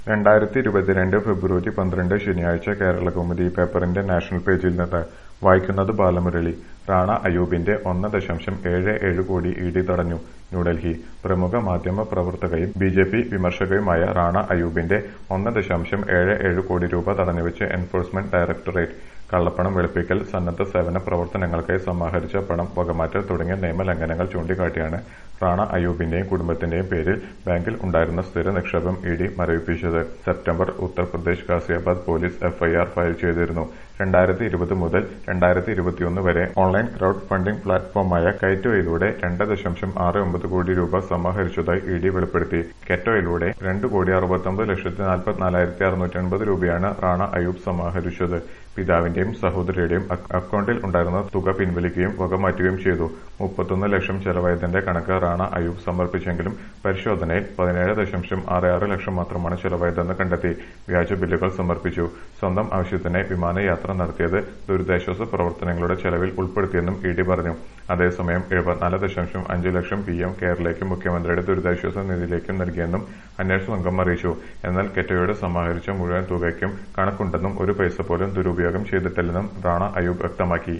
രണ്ടായിരത്തി ഇരുപത്തിരണ്ട് ഫെബ്രുവരി പന്ത്രണ്ട് ശനിയാഴ്ച കേരളകൗമുദി പേപ്പറിന്റെ നാഷണൽ പേജിൽ നിന്ന് വായിക്കുന്നത് ബാലമുരളി റാണ അയൂബിന്റെ ഒന്ന് ദശാംശം ഏഴ് ഏഴ് കോടി ഇഡി തടഞ്ഞു ന്യൂഡൽഹി പ്രമുഖ മാധ്യമ പ്രവർത്തകയും ബി ജെ പി വിമർശകയുമായ റാണ അയൂബിന്റെ ഒന്ന് ദശാംശം ഏഴ് ഏഴ് കോടി രൂപ തടഞ്ഞുവെച്ച് എൻഫോഴ്സ്മെന്റ് ഡയറക്ടറേറ്റ് കള്ളപ്പണം വെളുപ്പിക്കൽ സന്നദ്ധ സേവന പ്രവർത്തനങ്ങൾക്കായി സമാഹരിച്ച പണം വകമാറ്റൽ തുടങ്ങിയ നിയമലംഘനങ്ങൾ ചൂണ്ടിക്കാട്ടിയാണ് റാണ അയൂബിന്റെയും കുടുംബത്തിന്റെയും പേരിൽ ബാങ്കിൽ ഉണ്ടായിരുന്ന സ്ഥിര നിക്ഷേപം ഇഡി മരവിപ്പിച്ചത് September Uttar Pradesh Ghaziabad police FIR file ചെയ്തിരുന്നു രണ്ടായിരത്തി ഇരുപത് മുതൽ രണ്ടായിരത്തി ഇരുപത്തിയൊന്ന് വരെ ഓൺലൈൻ ക്രൌഡ് ഫണ്ടിംഗ് പ്ലാറ്റ്ഫോമായ കൈറ്റോയിലൂടെ രണ്ട് ദശാംശം ആറ് ഒമ്പത് കോടി രൂപ സമാഹരിച്ചതായി ഇ ഡി വെളിപ്പെടുത്തി കെറ്റോയിലൂടെ രണ്ട് കോടി അറുപത്തൊമ്പത് ലക്ഷത്തി നാൽപ്പത്തിനാലായിരത്തി അറുന്നൂറ്റി അൻപത് രൂപയാണ് റാണ അയൂബ് സമാഹരിച്ചത് പിതാവിന്റെയും സഹോദരിയുടെയും അക്കൌണ്ടിൽ ഉണ്ടായിരുന്ന തുക പിൻവലിക്കുകയും വകമാറ്റുകയും ചെയ്തു മുപ്പത്തൊന്ന് ലക്ഷം ചെലവായതിന്റെ കണക്ക് റാണ അയൂബ് സമർപ്പിച്ചെങ്കിലും പരിശോധനയിൽ പതിനേഴ് ദശാംശം ആറ് ആറ് ലക്ഷം മാത്രമാണ് ചെലവായതെന്ന് കണ്ടെത്തി വ്യാജ ബില്ലുകൾ സമർപ്പിച്ചു സ്വന്തം ആവശ്യത്തിന് വിമാനയാത്ര നടത്തിയത് ദുരിതാശ്വാസ പ്രവർത്തനങ്ങളുടെ ചെലവിൽ ഉൾപ്പെടുത്തിയെന്നും ഇ ഡി പറഞ്ഞു അതേസമയം എഴുപത്തിനാല് ദശാംശം അഞ്ച് ലക്ഷം പി എം കെയറിലേക്കും മുഖ്യമന്ത്രിയുടെ ദുരിതാശ്വാസ നിധിയിലേക്കും നൽകിയെന്നും അന്വേഷണ സംഘം അറിയിച്ചു എന്നാൽ കെറ്റോയോട് സമാഹരിച്ച മുഴുവൻ തുകയ്ക്കും കണക്കുണ്ടെന്നും ഒരു പൈസ പോലും ദുരുപയോഗം ചെയ്തിട്ടില്ലെന്നും റാണ അയൂബ് വ്യക്തമാക്കി